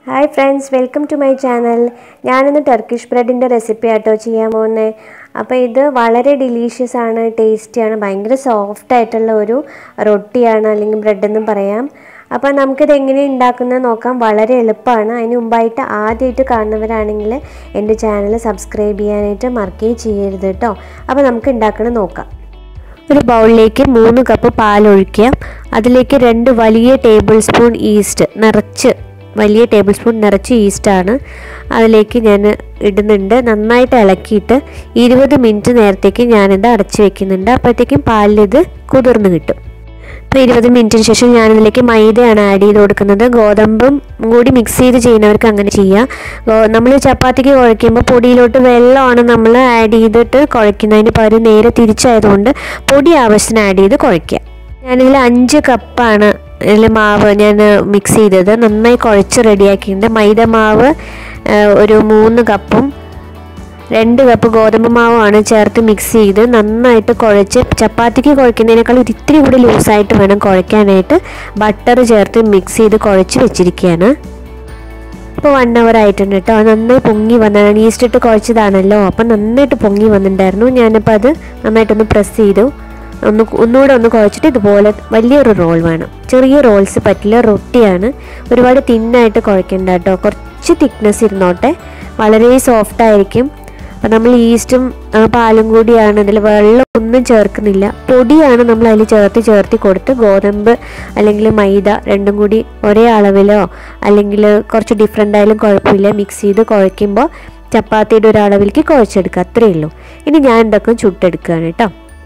hi friends welcome to my channel ഞാനിന്ന് Turkish ബ്രെഡിൻ്റെ recipe ആട്ടോ ചെയ്യാൻ പോകുന്നത് അപ്പോൾ ഇത് വളരെ ഡിലീഷ്യസ് ആണ് ടേസ്റ്റിയാണ് ഭയങ്കര സോഫ്റ്റ് ആയിട്ടുള്ള ഒരു റൊട്ടിയാണ് അല്ലെങ്കിൽ ബ്രെഡ് എന്നും പറയാം അപ്പോൾ നമുക്കിത് എങ്ങനെ ഉണ്ടാക്കുന്നത് നോക്കാം വളരെ എളുപ്പമാണ് അതിന് മുമ്പായിട്ട് ആദ്യമായിട്ട് കാണുന്നവരാണെങ്കിൽ എൻ്റെ ചാനൽ സബ്സ്ക്രൈബ് ചെയ്യാനായിട്ട് മറക്കുകയും ചെയ്യരുത് കേട്ടോ അപ്പോൾ നമുക്ക് ഉണ്ടാക്കണം നോക്കാം ഒരു ബൗളിലേക്ക് മൂന്ന് കപ്പ് പാൽ ഒഴിക്കുക അതിലേക്ക് രണ്ട് വലിയ ടേബിൾ സ്പൂൺ ഈസ്റ്റ് നിറച്ച് വലിയ ടേബിൾ സ്പൂൺ നിറച്ച് ഈസ്റ്റാണ് അതിലേക്ക് ഞാൻ ഇടുന്നുണ്ട് നന്നായിട്ട് ഇളക്കിയിട്ട് ഇരുപത് മിനിറ്റ് നേരത്തേക്ക് ഞാനിത് അടച്ച് വെക്കുന്നുണ്ട് അപ്പോഴത്തേക്കും പാലിലിത് കുതിർന്ന് കിട്ടും ഇപ്പോൾ ഇരുപത് മിനിറ്റിന് ശേഷം ഞാനിതിലേക്ക് മൈദയാണ് ആഡ് ചെയ്ത് കൊടുക്കുന്നത് ഗോതമ്പും കൂടി മിക്സ് ചെയ്ത് ചെയ്യുന്നവർക്ക് അങ്ങനെ ചെയ്യാം നമ്മൾ ചപ്പാത്തിക്ക് കുഴയ്ക്കുമ്പോൾ പൊടിയിലോട്ട് വെള്ളമാണ് നമ്മൾ ആഡ് ചെയ്തിട്ട് കുഴയ്ക്കുന്നതിന് പകരം നേരെ തിരിച്ചായതുകൊണ്ട് പൊടി ആവശ്യത്തിന് ആഡ് ചെയ്ത് കുഴയ്ക്കുക ഞാനിതിൽ അഞ്ച് കപ്പാണ് ഇതിൽ മാവ് ഞാൻ മിക്സ് ചെയ്തത് നന്നായി കുഴച്ച് റെഡിയാക്കിയിട്ടുണ്ട് മൈദ മാവ് ഒരു മൂന്ന് കപ്പും രണ്ട് കപ്പ് ഗോതമ്പ് മാവാണ് ചേർത്ത് മിക്സ് ചെയ്ത് നന്നായിട്ട് കുഴച്ച് ചപ്പാത്തിക്ക് കുഴക്കുന്നതിനേക്കാൾ ഒരു ഇത്തിരി കൂടി ലൂസായിട്ട് വേണം കുഴയ്ക്കാനായിട്ട് ബട്ടർ ചേർത്ത് മിക്സ് ചെയ്ത് കുഴച്ച് വെച്ചിരിക്കുകയാണ് ഇപ്പോൾ വൺ അവർ ആയിട്ടുണ്ട് കേട്ടോ നന്നായി പൊങ്ങി വന്നതാണ് ഈസ്റ്റ് ഇട്ട് കുഴച്ചതാണല്ലോ അപ്പം നന്നായിട്ട് പൊങ്ങി വന്നിട്ടുണ്ടായിരുന്നു ഞാനിപ്പോൾ അത് നന്നായിട്ടൊന്ന് പ്രസ് ചെയ്തു ഒന്ന് ഒന്നുകൂടെ ഒന്ന് കുഴച്ചിട്ട് ഇതുപോലെ വലിയൊരു റോൾ വേണം ചെറിയ റോൾസ് പറ്റില്ല റൊട്ടിയാണ് ഒരുപാട് തിന്നായിട്ട് കുഴക്കണ്ട കേട്ടോ കുറച്ച് തിക്നെസ് ഇരുന്നോട്ടെ വളരെ സോഫ്റ്റ് ആയിരിക്കും അപ്പം നമ്മൾ ഈസ്റ്റും പാലും കൂടിയാണ് ഇതിൽ വെള്ളം ഒന്നും ചേർക്കുന്നില്ല പൊടിയാണ് നമ്മൾ അതിൽ ചേർത്ത് ചേർത്തി കൊടുത്ത് ഗോതമ്പ് അല്ലെങ്കിൽ മൈദ രണ്ടും കൂടി ഒരേ അളവിലോ അല്ലെങ്കിൽ കുറച്ച് ഡിഫറെൻ്റ് ആയാലും കുഴപ്പമില്ല മിക്സ് ചെയ്ത് കുഴയ്ക്കുമ്പോൾ ചപ്പാത്തിയുടെ ഒരു അളവിലേക്ക് കുഴച്ചെടുക്കുക അത്രയേ ഉള്ളൂ ഇനി ഞാൻ ഇതൊക്കെ ചുട്ടെടുക്കുകയാണ് കേട്ടോ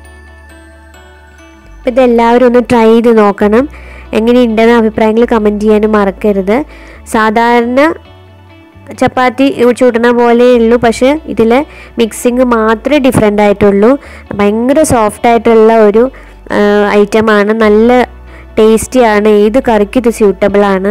അപ്പോൾ ഇതെല്ലാവരും ഒന്ന് ട്രൈ ചെയ്ത് നോക്കണം എങ്ങനെയുണ്ടെന്ന് അഭിപ്രായങ്ങൾ കമൻറ്റ് ചെയ്യാനും മറക്കരുത് സാധാരണ ചപ്പാത്തി ചൂടണ പോലെ ഉള്ളൂ പക്ഷേ ഇതിൽ മിക്സിങ് മാത്രമേ ഡിഫറെൻ്റ് ആയിട്ടുള്ളൂ ഭയങ്കര സോഫ്റ്റ് ആയിട്ടുള്ള ഒരു ഐറ്റമാണ് നല്ല ടേസ്റ്റിയാണ് ഏത് കറിക്ക് ഇത് സ്യൂട്ടബിൾ ആണ്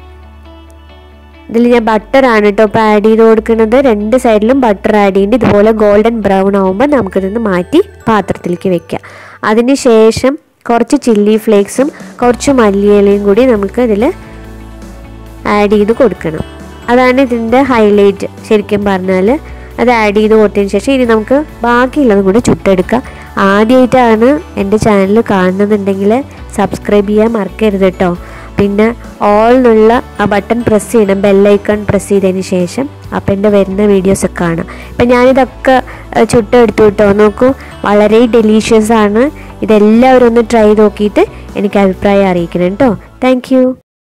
ഇതിൽ ഞാൻ ബട്ടറാണ് കേട്ടോ ഇപ്പോൾ ആഡ് ചെയ്ത് കൊടുക്കുന്നത് രണ്ട് സൈഡിലും ബട്ടർ ആഡ് ചെയ്യുന്നുണ്ട് ഇതുപോലെ ഗോൾഡൻ ബ്രൗൺ ആകുമ്പോൾ നമുക്കിതൊന്ന് മാറ്റി പാത്രത്തിലേക്ക് വെക്കാം അതിന് ശേഷം കുറച്ച് ചില്ലി ഫ്ലേക്സും കുറച്ച് മല്ലിയിലയും കൂടി നമുക്ക് ഇതിൽ ആഡ് ചെയ്ത് കൊടുക്കണം അതാണ് ഇതിൻ്റെ ഹൈലൈറ്റ് ശരിക്കും പറഞ്ഞാൽ അത് ആഡ് ചെയ്ത് കൊടുത്തതിന് ശേഷം ഇനി നമുക്ക് ബാക്കിയുള്ളതും കൂടി ചുട്ടെടുക്കാം ആദ്യമായിട്ടാണ് എൻ്റെ ചാനൽ കാണുന്നുണ്ടെങ്കിൽ സബ്സ്ക്രൈബ് ചെയ്യാൻ മറക്കരുത് കേട്ടോ പിന്നെ ഓൾ എന്നുള്ള ആ ബട്ടൺ പ്രസ് ചെയ്യണം ബെല്ലൈക്കൺ പ്രസ് ചെയ്തതിന് ശേഷം അപ്പം എൻ്റെ വരുന്ന വീഡിയോസൊക്കെ കാണാം ഇപ്പം ഞാനിതൊക്കെ ചുട്ടെടുത്തു കേട്ടോ നോക്കൂ വളരെ ഡെലീഷ്യസ് ആണ് ഇതെല്ലാവരും ഒന്ന് ട്രൈ നോക്കിയിട്ട് എനിക്ക് അഭിപ്രായം അറിയിക്കണം കേട്ടോ താങ്ക്